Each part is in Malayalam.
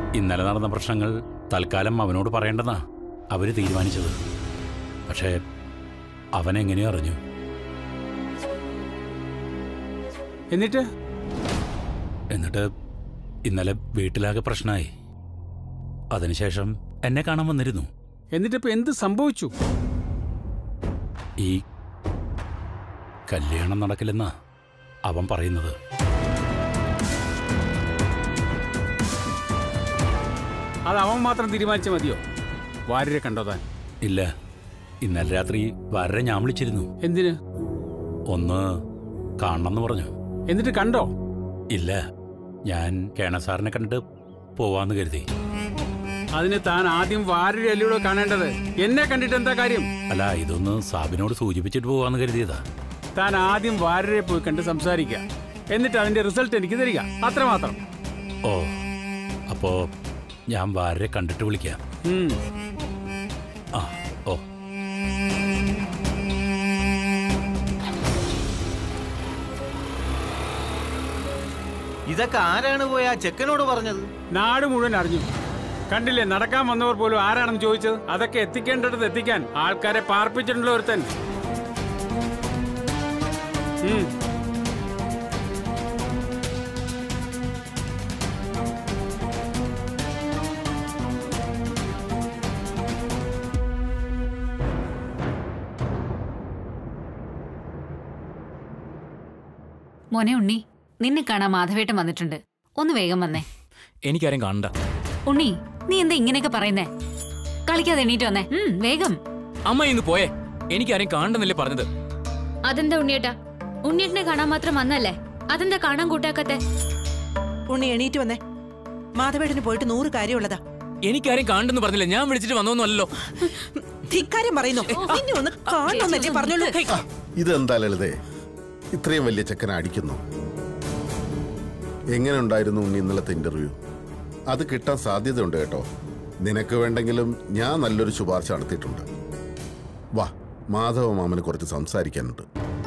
ഇന്നലെ നടന്ന പ്രശ്നങ്ങൾ തൽക്കാലം അവനോട് പറയേണ്ടെന്നാ അവര് തീരുമാനിച്ചത് പക്ഷേ അവൻ എങ്ങനെയോ അറിഞ്ഞു എന്നിട്ട് എന്നിട്ട് ഇന്നലെ വീട്ടിലാകെ പ്രശ്നമായി അതിനുശേഷം എന്നെ കാണാൻ വന്നിരുന്നു എന്നിട്ടിപ്പോ എന്ത് സംഭവിച്ചു ഈ കല്യാണം നടക്കില്ലെന്നാ അവൻ പറയുന്നത് അത് അവൻ മാത്രം തീരുമാനിച്ചാൽ മതിയോ വാര്യരെ കണ്ടോ താൻ ഇല്ല ഇന്നലെ രാത്രി വരെ ഞാൻ വിളിച്ചിരുന്നു എന്തിന് ഒന്ന് കാണണമെന്ന് പറഞ്ഞു എന്നിട്ട് കണ്ടോ ഇല്ല ഞാൻ കേണ സാറിനെ കണ്ടിട്ട് പോവാന്ന് കരുതി അതിന് താൻ ആദ്യം വാര്യരെ അല്ലൂടെ കാണേണ്ടത് എന്നെ കണ്ടിട്ട് എന്താ കാര്യം അല്ല ഇതൊന്ന് സാബിനോട് സൂചിപ്പിച്ചിട്ട് പോവാന്ന് കരുതിയതാ താൻ ആദ്യം വാര്യരെ പോയി കണ്ട് സംസാരിക്കുക എന്നിട്ട് അതിന്റെ റിസൾട്ട് എനിക്ക് തരിക അത്രമാത്രം ഓ അപ്പോ ഞാൻ വാരെ കണ്ടിട്ട് വിളിക്കാം ഉം. ആ ഓ ഇതൊക്കെ ആരാണ് പോയി ആ ചെക്കനോട് പറഞ്ഞത് നാട് മുഴുവൻ അറിഞ്ഞു കണ്ടില്ലേ നടക്കാൻ വന്നവർ പോലും ആരാണെന്ന് ചോദിച്ചത് അതൊക്കെ എത്തിക്കേണ്ടടുത്ത് എത്തിക്കാൻ ആൾക്കാരെ പാർപ്പിച്ചിട്ടുള്ള ഒരുത്തൻ ഉം. മോനെ ഉണ്ണി നിന്നെ കാണാൻ മാധവേട്ടൻ വന്നിട്ടുണ്ട് ഒന്ന് വേഗം വന്നേ എനിക്കാരും കാണണ്ട ഉണ്ണി നീ എന്താ ഇങ്ങനെയൊക്കെ പറയുന്നേ കളിക്കാതെ എണീറ്റ് വന്നേ ഉം, വേഗം അമ്മ ഇന്ന് പോയേ എനിക്കാരും കാണണ്ടെന്നല്ലേ പറഞ്ഞത് അതെന്താ ഉണ്ണിയേട്ടാ ഉണ്ണിയേട്ടനെ കാണാൻ മാത്രം വന്നല്ലേ അതെന്താ കാണാൻ കൂട്ടാക്കത്തെ ഉണ്ണി എണീറ്റ് വന്നേ മാധവേട്ടന് പോയിട്ട് നൂറ് കാര്യമുള്ളതാ എനിക്കാരും കാണണ്ടെന്ന് പറഞ്ഞില്ല ഞാൻ വിളിച്ചിട്ട് വന്നോന്നല്ലോ ധിക്കാരം പറയുന്നു നിന്നെ ഒന്ന് കാണണമെന്നല്ലേ പറഞ്ഞോളൂ ഇതെന്താ ലളിതേ ഇത്രയും വലിയ ചെക്കനെ അടിക്കുന്നു എങ്ങനെ ഉണ്ടായിരുന്നു ഉണ്ണി ഇന്നലത്തെ ഇന്റർവ്യൂ അത് കിട്ടാൻ സാധ്യതയുണ്ട് കേട്ടോ നിനക്ക് വേണ്ടെങ്കിലും ഞാൻ നല്ലൊരു ശുപാർശ നടത്തിയിട്ടുണ്ട് വാ മാധവ മാമന് കുറച്ച് സംസാരിക്കാനുണ്ട്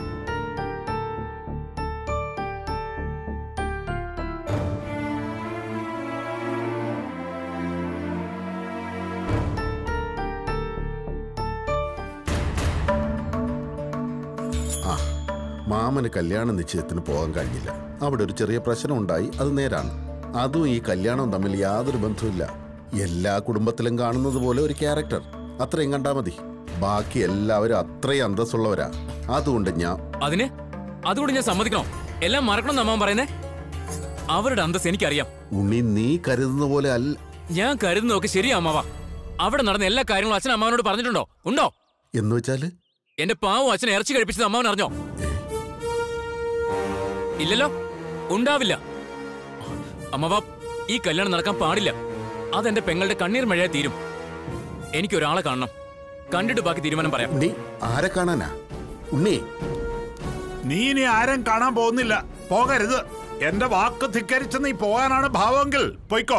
ആ മാമന് കല്യാണ നിശ്ചയത്തിന് പോകാൻ കഴിഞ്ഞില്ല അവിടെ ഒരു ചെറിയ പ്രശ്നം ഉണ്ടായി അത് നേരാണ് അതും ഈ കല്യാണവും തമ്മിൽ യാതൊരു ബന്ധവുമില്ല എല്ലാ കുടുംബത്തിലും കാണുന്നത് പോലെ ഒരു ക്യാരക്ടർ അത്രയും കണ്ടാ മതി ബാക്കി എല്ലാവരും അത്രയും അന്തസ്സുള്ളവരാ അതുകൊണ്ട് ഞാൻ അതിന് അതുകൊണ്ട് ഞാൻ സമ്മതിക്കണോ എല്ലാം മറക്കണം അമ്മ പറയുന്നേ അവരുടെ അന്തസ് എനിക്കറിയാം ഉണ്ണി നീ കരുതുന്ന പോലെ അല്ല ഞാൻ കരുതുന്നതൊക്കെ ശരിയാ അമ്മാവ അവിടെ നടന്ന എല്ലാ കാര്യങ്ങളും അച്ഛൻ അമ്മാവനോട് പറഞ്ഞിട്ടുണ്ടോ ഉണ്ടോ എന്ന് വെച്ചാല് എന്റെ പാവം അച്ഛൻ ഇറച്ചി കഴിപ്പിച്ചത് അമ്മാവൻ അറിഞ്ഞോ ഇല്ലല്ലോ ഉണ്ടാവില്ല അമ്മവ ഈ കല്യാണം നടക്കാൻ പാടില്ല അതെന്റെ പെങ്ങളുടെ കണ്ണീർ മഴയായി തീരും എനിക്ക് ഒരാളെ കാണണം കണ്ടിട്ട് ബാക്കി തീരുമാനം പറയാം ഉണ്ണി ആരെ കാണാനാ ഉണ്ണി നീ ഇനി ആരും കാണാൻ പോകുന്നില്ല പോകരുത് എന്റെ വാക്ക് ധിക്കരിച്ച് നീ പോകാനാണ് ഭാവമെങ്കിൽ പൊയ്ക്കോ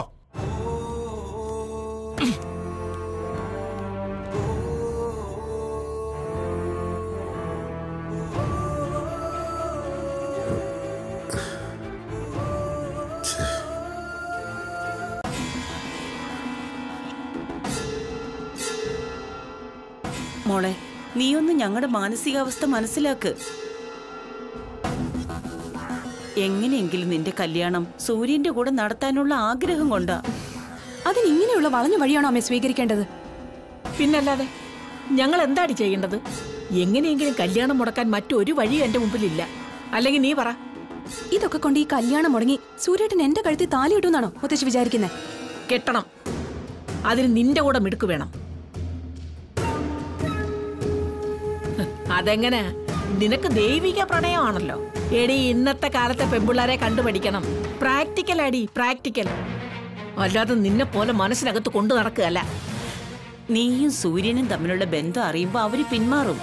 മോളെ നീയൊന്ന് ഞങ്ങളുടെ മാനസികാവസ്ഥ മനസ്സിലാക്ക് എങ്ങനെയെങ്കിലും നിന്റെ കല്യാണം സൂര്യന്റെ കൂടെ നടത്താനുള്ള ആഗ്രഹം കൊണ്ടാ അതിനിങ്ങനെയുള്ള വളഞ്ഞ വഴിയാണോ അമ്മ സ്വീകരിക്കേണ്ടത് പിന്നല്ലാതെ ഞങ്ങൾ എന്താണ് ചെയ്യേണ്ടത് എങ്ങനെയെങ്കിലും കല്യാണം മുടക്കാൻ മറ്റൊരു വഴിയും എന്റെ മുമ്പിലില്ല അല്ലെങ്കിൽ നീ പറ ഇതൊക്കെ കൊണ്ട് ഈ കല്യാണം മുടങ്ങി സൂര്യേട്ടൻ എന്റെ കഴുത്തിൽ താലി കിട്ടുമെന്നാണോ മുത്തശ്ശി വിചാരിക്കുന്നത് കെട്ടണം അതിന് നിന്റെ കൂടെ മിടുക്ക് വേണം ഹ്, അതെങ്ങനെ നിനക്ക് ദൈവിക പ്രണയമാണല്ലോ എടി ഇന്നത്തെ കാലത്തെ പെമ്പിള്ളാരെ കണ്ടുപഠിക്കണം പ്രാക്ടിക്കൽ അടി പ്രാക്ടിക്കൽ അല്ലാതെ നിന്നെ പോലെ മനസ്സിനകത്ത് കൊണ്ടു നടക്കുകയല്ല നീയും സൂര്യനും തമ്മിലുള്ള ബന്ധം അറിയുമ്പോ അവര് പിന്മാറും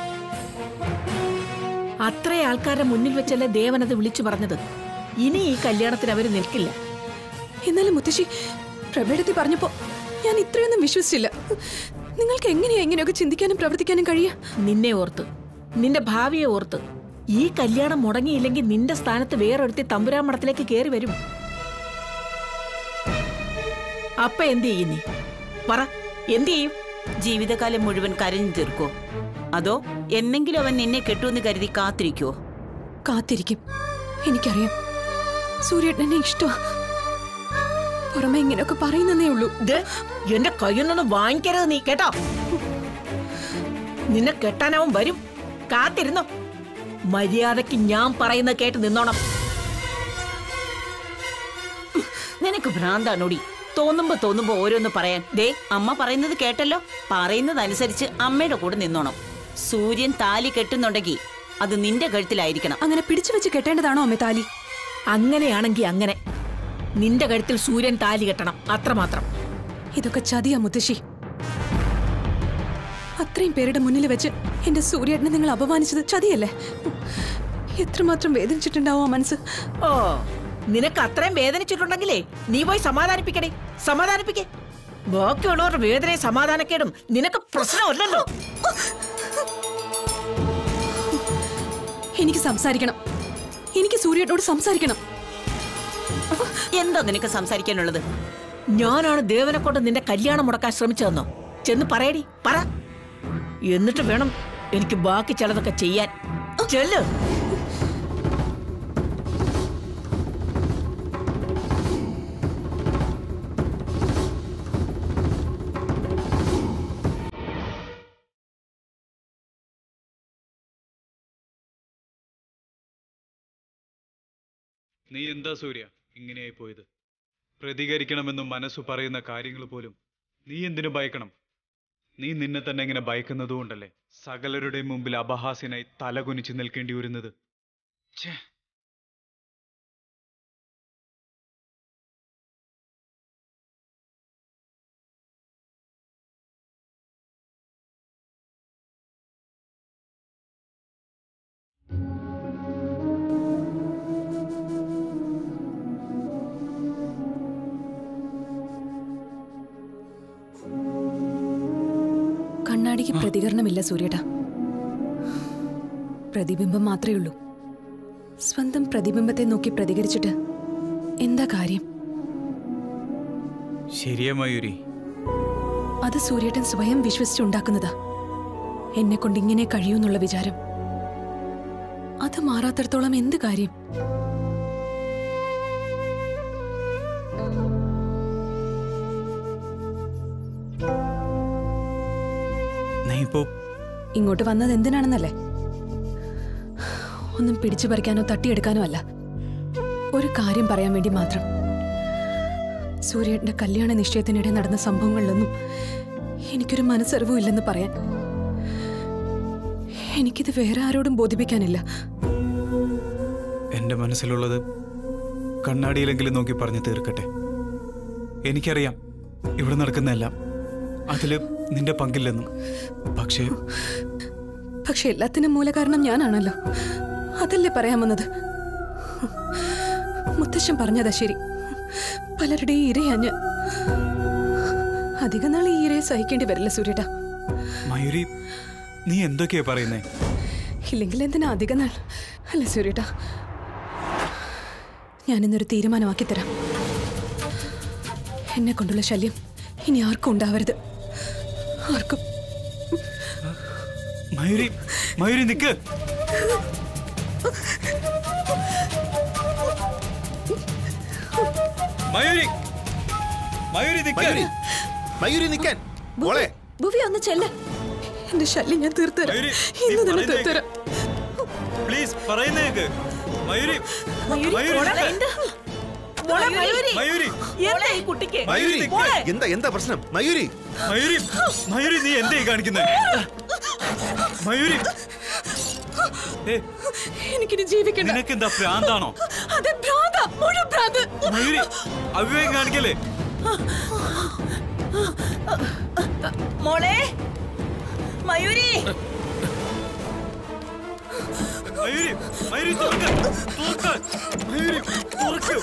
അത്ര ആൾക്കാരുടെ മുന്നിൽ വെച്ചല്ലേ ദേവൻ അത് വിളിച്ചു പറഞ്ഞത് ഇനി ഈ കല്യാണത്തിന് അവര് നിൽക്കില്ല എന്നാലും മുത്തശ്ശി പ്രഭേടത്തി പറഞ്ഞപ്പോ ഞാൻ ഇത്രയൊന്നും വിശ്വസിച്ചില്ല നിങ്ങൾക്ക് എങ്ങനെയാ ഇങ്ങനെയൊക്കെ ചിന്തിക്കാനും പ്രവർത്തിക്കാനും കഴിയുക നിന്നെ ഓർത്ത് നിന്റെ ഭാവിയെ ഓർത്ത് ഈ കല്യാണം മുടങ്ങിയില്ലെങ്കിൽ നിന്റെ സ്ഥാനത്ത് വേറൊരുത്തി തമ്പുരാൻ മഠത്തിലേക്ക് കയറി വരും അപ്പ എന്ത് ചെയ്യും നീ പറ എന്ത് ചെയ്യും ജീവിതകാലം മുഴുവൻ കരഞ്ഞു തീർക്കോ അതോ എന്നെങ്കിലും അവൻ നിന്നെ കെട്ടുമെന്ന് കരുതി കാത്തിരിക്കുവോ കാത്തിരിക്കും എനിക്കറിയാം സൂര്യേട്ടൻ എന്നെ ഇഷ്ടമാ പുറമെ ഇങ്ങനെയൊക്കെ പറയുന്നതേ ഉള്ളൂ ഇത് എന്റെ കയ്യിൽ നിന്ന് വാങ്ങിക്കരുത് നീ കേട്ടോ നിന്നെ കെട്ടാനവൻ വരും കാത്തിരുന്നോ മര്യാദക്ക് ഞാൻ പറയുന്നത് കേട്ട് നിന്നോണം നിനക്ക് ഭ്രാന്താണോടി തോന്നുമ്പോ തോന്നുമ്പോ ഓരോന്ന് പറയാൻ ദേ അമ്മ പറയുന്നത് കേട്ടല്ലോ പറയുന്നതനുസരിച്ച് അമ്മയുടെ കൂടെ നിന്നോണം സൂര്യൻ താലി കെട്ടുന്നുണ്ടെങ്കിൽ അത് നിന്റെ കഴുത്തിലായിരിക്കണം അങ്ങനെ പിടിച്ചു വെച്ച് കെട്ടേണ്ടതാണോ അമ്മ താലി അങ്ങനെയാണെങ്കി അങ്ങനെ നിന്റെ കഴുത്തിൽ സൂര്യൻ താലി കെട്ടണം അത്രമാത്രം ഇതൊക്കെ ചതിയാ മുത്തശ്ശി അത്രയും പേരുടെ മുന്നിൽ വെച്ച് എന്റെ സൂര്യേട്ടനെ നിങ്ങൾ അപമാനിച്ചത് ചതിയല്ലേ എത്രമാത്രം വേദനിച്ചിട്ടുണ്ടാവും ആ മനസ്സ് ഓ നിനക്ക് അത്രയും വേദനിച്ചിട്ടുണ്ടെങ്കിലേ നീ പോയി സമാധാനിപ്പിക്കണേ സമാധാനിപ്പിക്കേ ബാക്കിയുള്ളവരുടെ വേദനയും സമാധാനക്കേടും നിനക്ക് പ്രശ്നമല്ലല്ലോ എനിക്ക് സംസാരിക്കണം എനിക്ക് സൂര്യേട്ടനോട് സംസാരിക്കണം എന്താ നിനക്ക് സംസാരിക്കാനുള്ളത് ഞാനാണ് ദേവനെ കൊണ്ട് നിന്റെ കല്യാണം മുടക്കാൻ ശ്രമിച്ചതെന്നോ ചെന്ന് പറയടി പറ എന്നിട്ട് വേണം എനിക്ക് ബാക്കി ചിലതൊക്കെ ചെയ്യാൻ ചെല്ല് നീ എന്താ സൂര്യ ഇങ്ങനെയായി പോയത് പ്രതികരിക്കണമെന്നും മനസ്സു പറയുന്ന കാര്യങ്ങൾ പോലും നീ എന്തിനു ഭയക്കണം നീ നിന്നെ തന്നെ ഇങ്ങനെ ഭയക്കുന്നതുകൊണ്ടല്ലേ സകലരുടെയും മുമ്പിൽ അപഹാസ്യനായി തലകുനിച്ച് നിൽക്കേണ്ടി വരുന്നത് ഛേ കണ്ണാടിക്ക് പ്രതികരണമില്ല സൂര്യേട്ടാ പ്രതിബിംബം മാത്രമേ ഉള്ളൂ സ്വന്തം പ്രതിബിംബത്തെ നോക്കി പ്രതികരിച്ചിട്ട് എന്താ കാര്യം ശരിയാ മയൂരി അത് സൂര്യേട്ടൻ സ്വയം വിശ്വസിച്ചുണ്ടാക്കുന്നതാ എന്നെ കൊണ്ട് ഇങ്ങനെ കഴിയൂന്നുള്ള വിചാരം അത് മാറാത്തിടത്തോളം എന്ത് കാര്യം നീ ഇപ്പോ ഇങ്ങോട്ട് വന്നത് എന്തിനാണെന്നല്ലേ ഒന്നും പിടിച്ചു പറിക്കാനോ തട്ടിയെടുക്കാനോ അല്ല ഒരു കാര്യം പറയാൻ വേണ്ടി മാത്രം സൂര്യേട്ടന്റെ കല്യാണ നിശ്ചയത്തിനിടെ നടന്ന സംഭവങ്ങളിലൊന്നും എനിക്കൊരു മനസ്സറിവും ഇല്ലെന്ന് പറയാൻ എനിക്കിത് വേറെ ആരോടും ബോധിപ്പിക്കാനില്ല എന്റെ മനസ്സിലുള്ളത് കണ്ണാടിയിലെങ്കിലും നോക്കി പറഞ്ഞു തീർക്കട്ടെ എനിക്കറിയാം ഇവിടെ നടക്കുന്നതെല്ലാം അതില് നിന്റെ പങ്കില്ലെന്നും പക്ഷേ പക്ഷെ എല്ലാത്തിനും മൂലകാരണം ഞാനാണല്ലോ അതല്ലേ പറയാൻ വന്നത് മുത്തശ്ശൻ പറഞ്ഞതാ ശരി പലരുടെയും ഇരയാഞ്ഞ് അധിക നാൾ ഈ ഇരയെ സഹിക്കേണ്ടി വരില്ല സൂര്യട്ടാ മയൂരി നീ എന്തൊക്കെയാ പറയുന്നേ ഇല്ലെങ്കിൽ എന്തിനാ അധിക നാൾ അല്ല സൂര്യട്ടാ ഞാനിന്നൊരു തീരുമാനമാക്കി തരാം എന്നെ കൊണ്ടുള്ള ശല്യം ഇനി ആർക്കും ഉണ്ടാവരുത് ആർക്കും മയൂരി മയൂരി നിക്ക് മയൂരി മയൂരി നിക്ക് മയൂരി നിക്കാൻ മോളെ ഭുവി ഒന്ന് ചെല്ല് എന്റെ ശല്യം ഞാൻ തീർത്തുതരാം മയൂരി, ഇന്ന് നീ തന്നെ പറയുന്നത് തീർത്തുതരാം പ്ലീസ് പറയുന്നേക്ക് മയൂരി മയൂരി മോളെ, നിക്ക്. എന്താ? മോളെ, മയൂരി. മയൂരി എന്താ ഈ കുട്ടിക്ക് മയൂരി നിക്ക്. മോളെ. എന്താ എന്താ പ്രശ്നം മയൂരി മയൂരി മയൂരി നീ എന്തേ കാണിക്കുന്നത് മയൂരി ഏ, എനിക്കിനി ജീവിക്കണ്ട നിനക്കെന്താ ഭ്രാന്താണോ അതെ ഭ്രാന്ത മുഴുവൻ ഭ്രാന്ത് മയൂരി അവിവേകം കാണിക്കല്ലേ മോളെ മയൂരി മയൂരി മയൂരി തുറക്ക് തുറക്ക് മയൂരി തുറക്ക്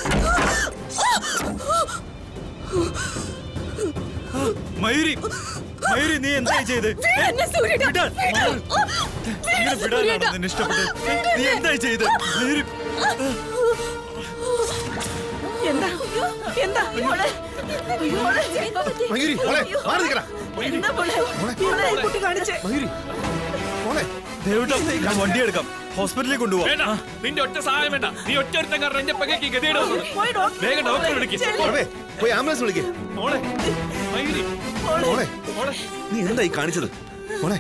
മയൂരി മയൂരി നീ എന്തായി ചെയ്ത് ഏ, എന്നെ സൂര്യട്ടാ. വിടാൻ. ഇങ്ങനെ വിടാനാണോ നിന്നെ ഇഷ്ടപ്പെട്ടത് ഏ, നീ എന്തായി ചെയ്ത് മയൂരി എന്താ എന്താ മോളെ മയൂരി, മോളെ, മാറി നിൽക്കടാ. എന്താ മോളെ? മോളെ, കുട്ടി കാണിച്ചേ മയൂരി, മോളെ. ഞാൻ വണ്ടി എടുക്കാം ഹോസ്പിറ്റലിൽ കൊണ്ടുപോകാം വേണ്ട നിന്റെ ഒറ്റ സഹായം വേണ്ട നീ ഒറ്റ ഒരുത്തൻ കാരണം എന്റെ പകയ്ക്ക് ഗതിയുടെ പോയി ഡോക്ടറെ വേഗം ഡോക്ടറെ വിളിക്ക് പ്രഭേ, പോയി ആംബുലൻസ് വിളിക്കേ മോളെ മയൂരി മോളെ മോളെ നീ എന്തായി കാണിച്ചത് മോളെ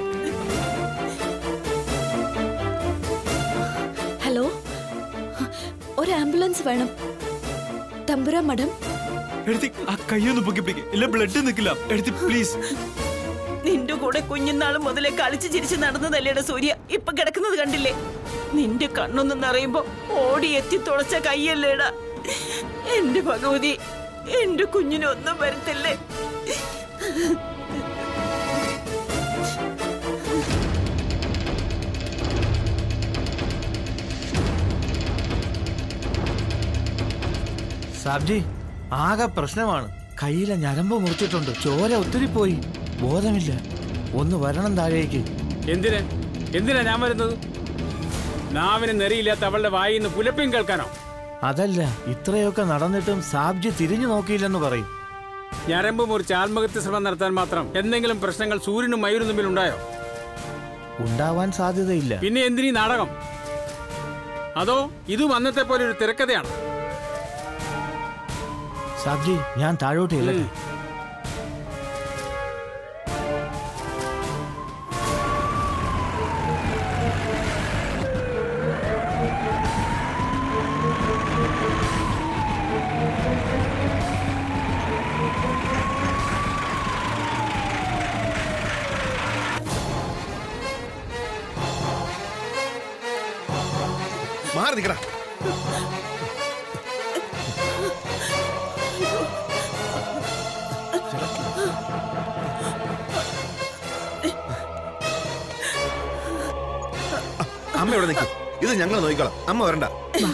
ഹലോ ഒരു ആംബുലൻസ് വേണം തമ്പുര മഠം എടുത്തി ആ കൈയൊന്ന് പൊക്കി പിടിക്ക് ഇല്ല ബ്ലഡ് നിൽക്കില്ല എടുത്തി പ്ലീസ് നിന്റെ കൂടെ കുഞ്ഞുനാൾ മുതലേ കളിച്ച് ചിരിച്ച് നടന്നതല്ലേടാ സൂര്യ ഇപ്പൊ കിടക്കുന്നത് കണ്ടില്ലേ നിന്റെ കണ്ണൊന്നും നിറയുമ്പോ ഓടി എത്തി തുളച്ച കൈയല്ലേടാ എന്റെ ഭഗവതി എന്റെ കുഞ്ഞിനൊന്നും വരുത്തല്ലേ സാബ്ജി ആകെ പ്രശ്നമാണ് കയ്യിലെ ഞരമ്പ് മുറിച്ചിട്ടുണ്ട് ചോര ഒത്തിരി പോയി ബോധമില്ല ഒന്ന് വരണം താഴേക്ക് എന്തിന് എന്തിനാ ഞാൻ വരുന്നത് നാവിന് നെറിയില്ലാത്ത അവളുടെ വായിൽ നിന്ന് പുലപ്പിയും കേൾക്കാനോ അതല്ല ഇത്രയൊക്കെ നടന്നിട്ടും സാബ്ജി തിരിഞ്ഞു നോക്കിയില്ലെന്ന് പറയും ഞരമ്പ് മുറിച്ച് ആത്മഹത്യ ശ്രമം നടത്താൻ മാത്രം എന്തെങ്കിലും പ്രശ്നങ്ങൾ സൂര്യനും മയൂരും തമ്മിൽ ഉണ്ടായോ ഉണ്ടാവാൻ സാധ്യതയില്ല പിന്നെ എന്തിനീ നാടകം അതോ ഇതും അന്നത്തെ പോലെ ഒരു തിരക്കഥയാണ് സാബ്ജി ഞാൻ താഴോട്ട് ഇല്ലട്ടെ മാറി നിൽക്കടാ അമ്മ ഇവിടെ നിൽക്കും ഇത് ഞങ്ങൾ നോക്കിക്കോളാം അമ്മ വരണ്ട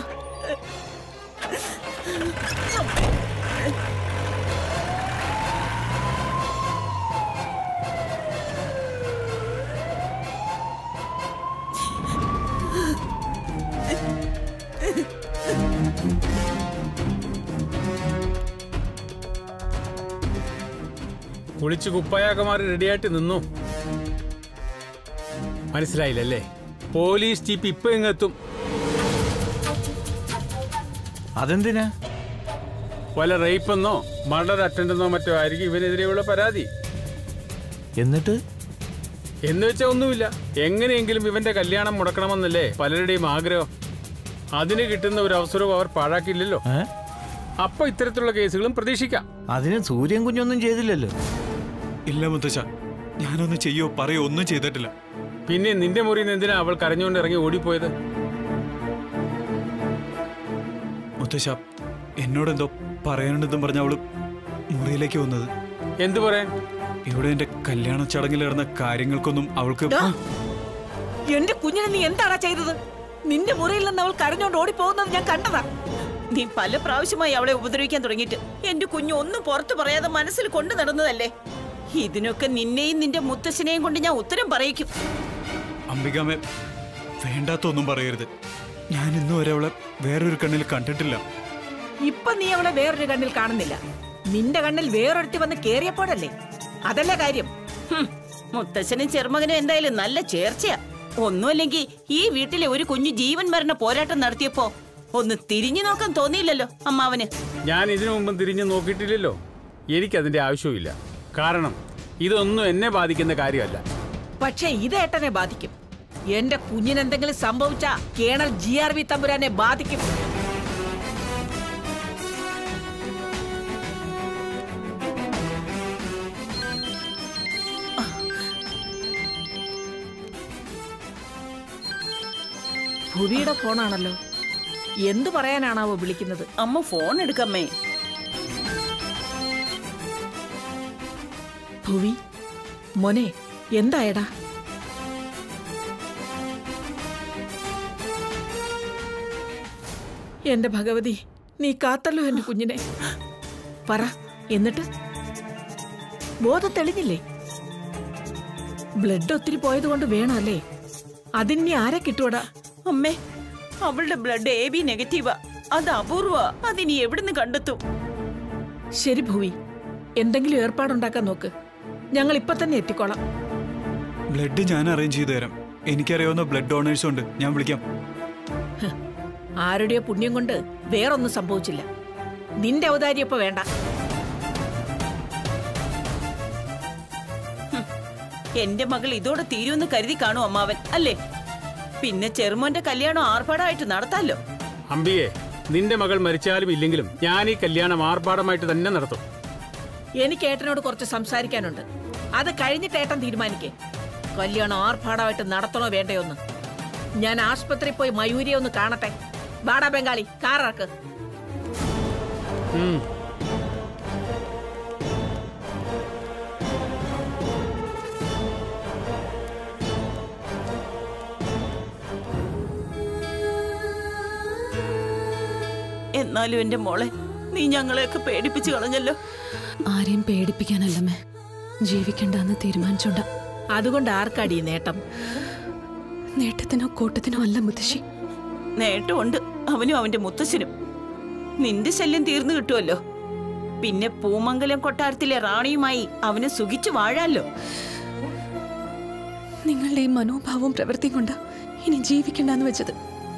കുളിച്ച് കുപ്പായൊക്കെ മാറി റെഡിയായിട്ട് നിന്നു മനസ്സിലായില്ലല്ലേ പോലീസ് ജീപ്പ് ഇപ്പൊ ഇങ്ങെത്തും അതെന്തിനാ വല്ല റേപ്പെന്നോ മർഡർ അറ്റൻഡെന്നോ മറ്റോ ആയിരിക്കും ഇവനെതിരെയുള്ള പരാതി എന്നിട്ട് എന്ന് വെച്ചാൽ ഒന്നുമില്ല എങ്ങനെയെങ്കിലും ഇവന്റെ കല്യാണം മുടക്കണമെന്നല്ലേ പലരുടെയും ആഗ്രഹം അതിന് കിട്ടുന്ന ഒരു അവസരവും അവർ പാഴാക്കില്ലല്ലോ ഏ? അപ്പൊ ഇത്തരത്തിലുള്ള കേസുകളും പ്രതീക്ഷിക്കാം അതിന് സൂര്യൻ കുഞ്ഞൊന്നും ചെയ്തില്ലല്ലോ ഇല്ല മുത്തശ്ശ ഞാനൊന്ന് ചെയ്യോ പറയോ ഒന്നും ചെയ്തിട്ടില്ല പിന്നെ നിന്റെ മുറിയിൽ നിന്ന് എന്തിനാ അവൾ കരഞ്ഞുകൊണ്ട് ഇറങ്ങി ഓടിപ്പോയത് മുത്തശ്ശ എന്നോടെന്തോ പറയാനുണ്ടെന്നും പറഞ്ഞ അവള് മുറിയിലേക്ക് വന്നത് എന്തു പറയാൻ ഇവിടെ എന്റെ കല്യാണ ചടങ്ങിൽ നടന്ന കാര്യങ്ങൾക്കൊന്നും അവൾക്ക് ഡാ, എന്റെ കുഞ്ഞിനെ നീ എന്താടാ ചെയ്തത് നിന്റെ മുറിയിൽ നിന്ന് അവൾ കരഞ്ഞോണ്ട് ഓടിപ്പോകുന്നത് ഞാൻ കണ്ടതാ നീ പല പ്രാവശ്യമായി അവളെ ഉപദ്രവിക്കാൻ തുടങ്ങിയിട്ട് എന്റെ കുഞ്ഞു ഒന്നും പുറത്തു പറയാതെ മനസ്സിൽ കൊണ്ടു നടന്നതല്ലേ ഇതിനൊക്കെ നിന്നെയും നിന്റെ മുത്തശ്ശനെയും കൊണ്ട് ഞാൻ ഉത്തരം പറയിക്കും അംബികാമെ വേണ്ടാത്തൊന്നും പറയരുത് ഞാൻ ഇന്നു വരെ അവളെ വേറൊരു കണ്ണിൽ കണ്ടിട്ടില്ല ഇപ്പൊ നീ അവളെ വേറൊരു കണ്ണിൽ കാണുന്നില്ല നിന്റെ കണ്ണിൽ വേറൊരുത്തി വന്ന് കേറിയപ്പോഴല്ലേ അതല്ലേ കാര്യം ഹും, മുത്തശ്ശനും ചെറുമകനും എന്തായാലും നല്ല ചേർച്ചയാ ഒന്നുമല്ലെങ്കിൽ ഈ വീട്ടിലെ ഒരു കുഞ്ഞു ജീവൻ മരണ പോരാട്ടം നടത്തിയപ്പോ ഒന്ന് തിരിഞ്ഞു നോക്കാൻ തോന്നിയില്ലല്ലോ അമ്മാവന് ഞാൻ ഇതിനു മുമ്പ് തിരിഞ്ഞു നോക്കിയിട്ടില്ലല്ലോ എനിക്കതിന്റെ ആവശ്യവുമില്ല കാരണം ഇതൊന്നും എന്നെ ബാധിക്കുന്ന കാര്യമല്ല പക്ഷേ ഇത് ഏട്ടനെ ബാധിക്കും എന്റെ കുഞ്ഞിനെന്തെങ്കിലും സംഭവിച്ച കേണൽ ജി ആർ വി തമ്പുരാനെ ബാധിക്കും ഭുവിയുടെ ഫോണാണല്ലോ എന്തു പറയാനാണാവോ വിളിക്കുന്നത് അമ്മ ഫോൺ എടുക്കമ്മേ ഭുവി മോനെ എന്തായടാ എന്റെ ഭഗവതി നീ കാത്തല്ലോ എന്റെ കുഞ്ഞിനെ പറ എന്നിട്ട് ബോധം തെളിഞ്ഞില്ലേ ബ്ലഡ് ഒത്തിരി പോയത് കൊണ്ട് വേണമല്ലേ അതിനി ആരെ കിട്ടുവടാ അമ്മേ അവളുടെ ബ്ലഡ് എ ബി നെഗറ്റീവാ അത് അപൂർവ അതിനി എവിടുന്ന് കണ്ടെത്തും ശരി ഭൂവി എന്തെങ്കിലും ഏർപ്പാടുണ്ടാക്കാൻ നോക്ക് ഞങ്ങൾ ഇപ്പൊ തന്നെ എത്തിക്കോളാം ബ്ലഡ് ഞാൻ അറേഞ്ച് ചെയ്തു തരാം എനിക്കറിയാവുന്ന ബ്ലഡ് ഡോണേഴ്സും ഉണ്ട് ഞാൻ വിളിക്കാം ആരുടെയോ പുണ്യം കൊണ്ട് വേറൊന്നും സംഭവിച്ചില്ല നിന്റെ ഔദാര്യം ഇപ്പൊ വേണ്ട എന്റെ മകൾ ഇതോടെ തീരുമെന്ന് കരുതി കാണും അമ്മാവൻ അല്ലേ പിന്നെ ചെറുമോന്റെ കല്യാണം ആർഭാടമായിട്ട് നടത്താലോ അമ്പിയെ നിന്റെ മകൾ മരിച്ചാലും ഇല്ലെങ്കിലും ഞാൻ ഈ കല്യാണം ആർഭാടമായിട്ട് തന്നെ നടത്തും എനിക്ക് ഏട്ടനോട് കുറച്ച് സംസാരിക്കാനുണ്ട് അത് കഴിഞ്ഞിട്ട് ഏട്ടൻ തീരുമാനിക്കേ കല്യാണം ആർഭാടമായിട്ട് നടത്തണോ വേണ്ടയോന്ന് ഞാൻ ആശുപത്രിയിൽ പോയി മയൂരിയെ ഒന്ന് കാണട്ടെ ബാടാ ബംഗാളി കാറിറക്ക് ഉം. എന്നാലും എന്റെ മോളെ നീ ഞങ്ങളെയൊക്കെ പേടിപ്പിച്ചു കളഞ്ഞല്ലോ ആരെയും പേടിപ്പിക്കാനല്ലമ്മേ ജീവിക്കണ്ടെന്ന് തീരുമാനിച്ചോണ്ട അതുകൊണ്ട് ആർക്കാടി ഈ നേട്ടം നേട്ടത്തിനോ കൂട്ടത്തിനോ അല്ല മുത്തശ്ശി നേട്ടമുണ്ട് അവനും അവന്റെ മുത്തശ്ശനും നിന്റെ ശല്യം തീർന്നു കിട്ടുമല്ലോ പിന്നെ പൂമംഗലം കൊട്ടാരത്തിലെ റാണിയുമായി അവന് സുഖിച്ചു വാഴാലോ നിങ്ങളുടെ ഈ മനോഭാവവും പ്രവൃത്തിയും കൊണ്ട് ഇനി ജീവിക്കണ്ടെന്ന് വെച്ചത്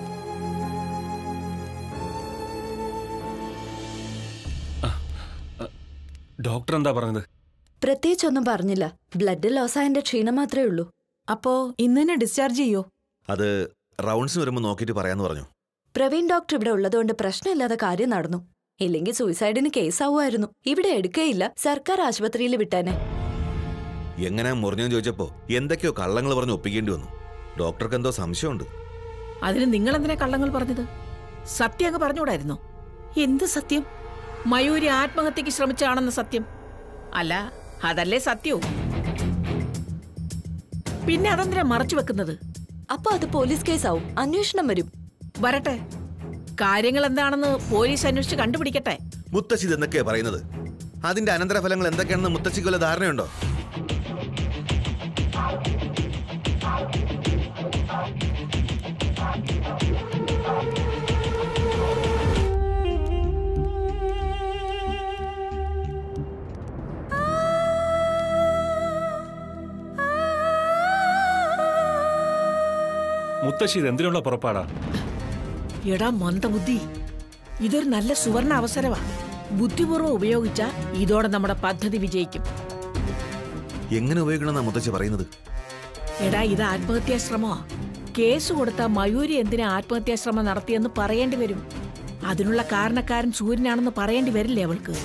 ഡോക്ടർ എന്താ പറഞ്ഞത് പ്രത്യേകിച്ചൊന്നും പറഞ്ഞില്ല ബ്ലഡ് ലോസ് ആയതിന്റെ ക്ഷീണം മാത്രമേ ഉള്ളൂ അപ്പോ ഇന്ന് തന്നെ ഡിസ്ചാർജ് ചെയ്യോ അത് റൗണ്ട്സിന് വരുമ്പോൾ നോക്കിയിട്ട് പറയാന്ന് പറഞ്ഞു പ്രവീൺ ഡോക്ടർ ഇവിടെ ഉള്ളതുകൊണ്ട് പ്രശ്നമില്ലാതെ കാര്യം നടന്നു ഇല്ലെങ്കിൽ സൂയിസൈഡിന് കേസാവുമായിരുന്നു ഇവിടെ എടുക്കുകയില്ല സർക്കാർ ആശുപത്രിയിൽ വിട്ടാനെ എങ്ങനെ മുറിഞ്ഞെന്ന് ചോദിച്ചപ്പോ എന്തൊക്കെയോ കള്ളങ്ങൾ പറഞ്ഞ് ഒപ്പിക്കേണ്ടി വന്നു ഡോക്ടർക്ക് എന്തോ സംശയമുണ്ട് അതിന് നിങ്ങൾ എന്തിനാ കള്ളങ്ങൾ പറഞ്ഞത് സത്യം അങ്ങ് പറഞ്ഞുകൂടായിരുന്നോ എന്ത് സത്യം മയൂരി ആത്മഹത്യക്ക് ശ്രമിച്ചാണെന്ന സത്യം അല്ല അതല്ലേ സത്യവും പിന്നെ അതെന്തിനാ മറച്ചു വെക്കുന്നത് അപ്പൊ അത് പോലീസ് കേസാവും അന്വേഷണം വരും വരട്ടെ കാര്യങ്ങൾ എന്താണെന്ന് പോലീസ് അന്വേഷിച്ച് കണ്ടുപിടിക്കട്ടെ മുത്തശ്ശി ഇതെന്നൊക്കെയാ പറയുന്നത് അതിന്റെ അനന്തരഫലങ്ങൾ എന്തൊക്കെയാണെന്ന് മുത്തശ്ശിക്ക് വല്ല ധാരണയുണ്ടോ മുത്തശ്ശി ഇത് എന്തിനുള്ള പുറപ്പാടാ എടാ മന്ദബുദ്ധി ഇതൊരു നല്ല സുവർണ അവസരമാ ബുദ്ധിപൂർവ്വം ഉപയോഗിച്ച ഇതോടെ നമ്മുടെ പദ്ധതി വിജയിക്കും എങ്ങനെ ഉപയോഗിക്കണമെന്നാ മുത്തശ്ശി പറയുന്നത് എടാ ഇത് ആത്മഹത്യാ ശ്രമമാ കേസ് കൊടുത്ത മയൂരി എന്തിനാ ആത്മഹത്യാ ശ്രമം നടത്തിയെന്ന് പറയേണ്ടി വരും അതിനുള്ള കാരണക്കാരൻ സൂര്യനാണെന്ന് പറയേണ്ടി വരില്ലേ അവൾക്ക്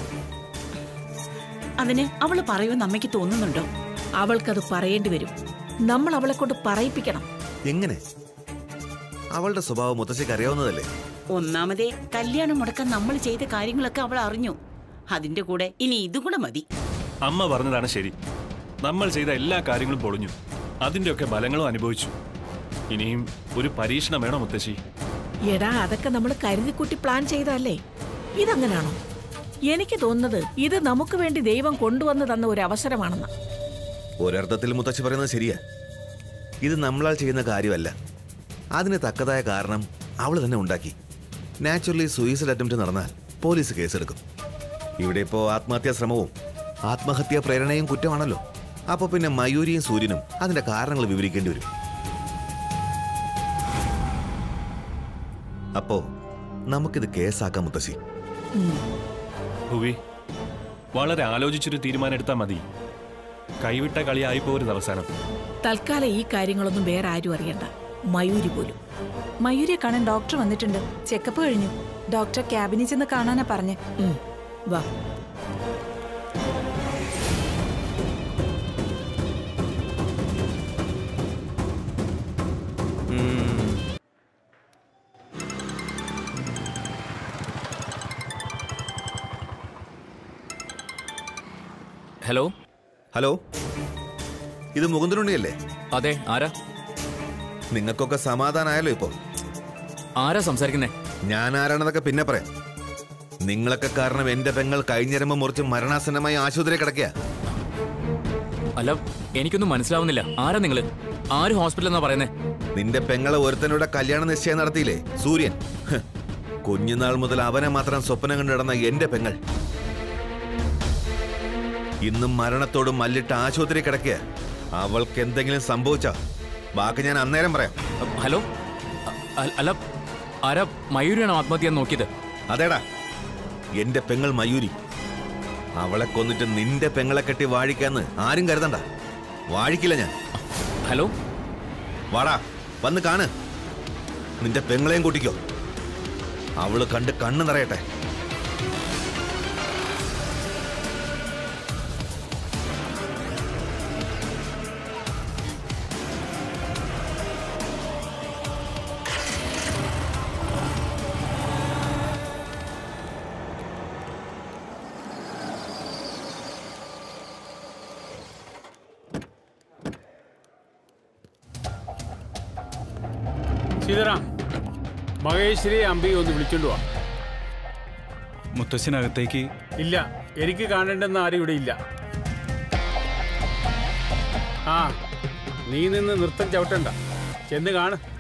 അതിന് അവള് പറയുമെന്ന് അമ്മയ്ക്ക് തോന്നുന്നുണ്ടോ അവൾക്കത് പറയേണ്ടി വരും നമ്മൾ അവളെ കൊണ്ട് പറയിപ്പിക്കണം എങ്ങനെ അവളുടെ സ്വഭാവം മുത്തശ്ശിക്ക് അറിയാവുന്നതല്ലേ ഒന്നാമതേ കല്യാണം മുടക്കാൻ നമ്മൾ ചെയ്ത കാര്യങ്ങളൊക്കെ അവൾ അറിഞ്ഞു അതിന്റെ കൂടെ ഇനി ഇതും കൂടെ മതി അമ്മ പറഞ്ഞതാണ് ശരി നമ്മൾ ചെയ്ത എല്ലാ കാര്യങ്ങളും പൊളിഞ്ഞു അതിന്റെയൊക്കെ ഫലങ്ങളും അനുഭവിച്ചു ഇനിയും ഒരു പരീക്ഷണം വേണം മുത്തശ്ശി എടാ അതൊക്കെ നമ്മൾ കരുതിക്കുട്ടി പ്ലാൻ ചെയ്തല്ലേ ഇതങ്ങനാണോ എനിക്ക് തോന്നുന്നത് ഇത് നമുക്ക് വേണ്ടി ദൈവം കൊണ്ടുവന്നു തന്ന ഒരു അവസരമാണെന്ന് ഒരർത്ഥത്തിൽ മുത്തശ്ശി പറയുന്നത് ശരിയാ ഇത് നമ്മളാൽ ചെയ്യുന്ന കാര്യമല്ല അതിന് തക്കതായ കാരണം അവൾ തന്നെ ഉണ്ടാക്കി നാച്ചുറലി സൂയിസൈഡ് അറ്റംപ്റ്റ് നടന്നാൽ പോലീസ് കേസെടുക്കും ഇവിടെ ഇപ്പോൾ ആത്മഹത്യാ ശ്രമവും ആത്മഹത്യാ പ്രേരണയും കുറ്റമാണല്ലോ അപ്പൊ പിന്നെ മയൂരിയും സൂര്യനും അതിന്റെ കാരണങ്ങൾ വിവരിക്കേണ്ടി വരും അപ്പോ നമുക്കിത് കേസാക്കാം മുത്തശ്ശി ഭുവി വളരെ ആലോചിച്ചൊരു തീരുമാനം എടുത്താൽ മതി കൈവിട്ട കളിയായി പോരുത് അവസാനം തൽക്കാലം ഈ കാര്യങ്ങളൊന്നും വേറെ ആരും അറിയണ്ട മയൂരി പോലും മയൂരിയെ കാണാൻ ഡോക്ടർ വന്നിട്ടുണ്ട് ചെക്കപ്പ് കഴിഞ്ഞു ഡോക്ടർ ക്യാബിനിൽ ചെന്ന് കാണാനാ പറഞ്ഞ് വാ ഹലോ ഹലോ ഇത് മുകുന്ദനുണ്ണിയല്ലേ അതെ ആരാ നിങ്ങൾക്കൊക്കെ സമാധാനമായല്ലോ ഇപ്പോ ആരാ സംസാരിക്കുന്നേ ഞാൻ ആരാണെന്നൊക്കെ പിന്നെ പറയാം നിങ്ങളൊക്കെ കാരണം എന്റെ പെങ്ങൾ കഴിഞ്ഞരമ്പ് മുറിച്ച് മരണാസന്നമായി ആശുപത്രി കിടക്കുക അല്ല എനിക്കൊന്നും മനസ്സിലാവുന്നില്ല ആരാ നിങ്ങള് ആര് ഹോസ്പിറ്റൽ എന്നാ പറയുന്നേ നിന്റെ പെങ്ങളെ ഒരുത്തനോടെ കല്യാണ നിശ്ചയം നടത്തിയില്ലേ സൂര്യൻ ഹ്, കുഞ്ഞുനാൾ മുതൽ അവനെ മാത്രം സ്വപ്നം കണ്ടു നടന്ന എന്റെ പെങ്ങൾ ഇന്നും മരണത്തോട് മല്ലിട്ട് ആശുപത്രി കിടക്കുക അവൾക്ക് എന്തെങ്കിലും സംഭവിച്ചോ ബാക്കി ഞാൻ അന്നേരം പറയാം ഹലോ അ- അല്ല ആരാ മയൂരിയാണോ ആത്മഹത്യ ചെയ്യാൻ നോക്കിയത് അതേടാ എന്റെ പെങ്ങൾ മയൂരി അവളെ കൊന്നിട്ട് നിന്റെ പെങ്ങളെ കെട്ടി വാഴിക്കാന്ന് ആരും കരുതണ്ട വാഴിക്കില്ല ഞാൻ ഹലോ വാടാ വന്ന് കാണ് നിന്റെ പെങ്ങളെയും കൂട്ടിക്കോ അവള് കണ്ട് കണ്ണ് നിറയട്ടെ സീതറാം മഹേശ്വരി അമ്പി ഒന്ന് വിളിച്ചോണ്ട് വാ മുത്തശ്ശനകത്തേക്ക് ഇല്ല എനിക്ക് കാണേണ്ടെന്ന് ആരും ഇവിടെ ഇല്ല ആ നീ നിന്ന് നൃത്തം ചവിട്ടണ്ട ചെന്ന് കാണ്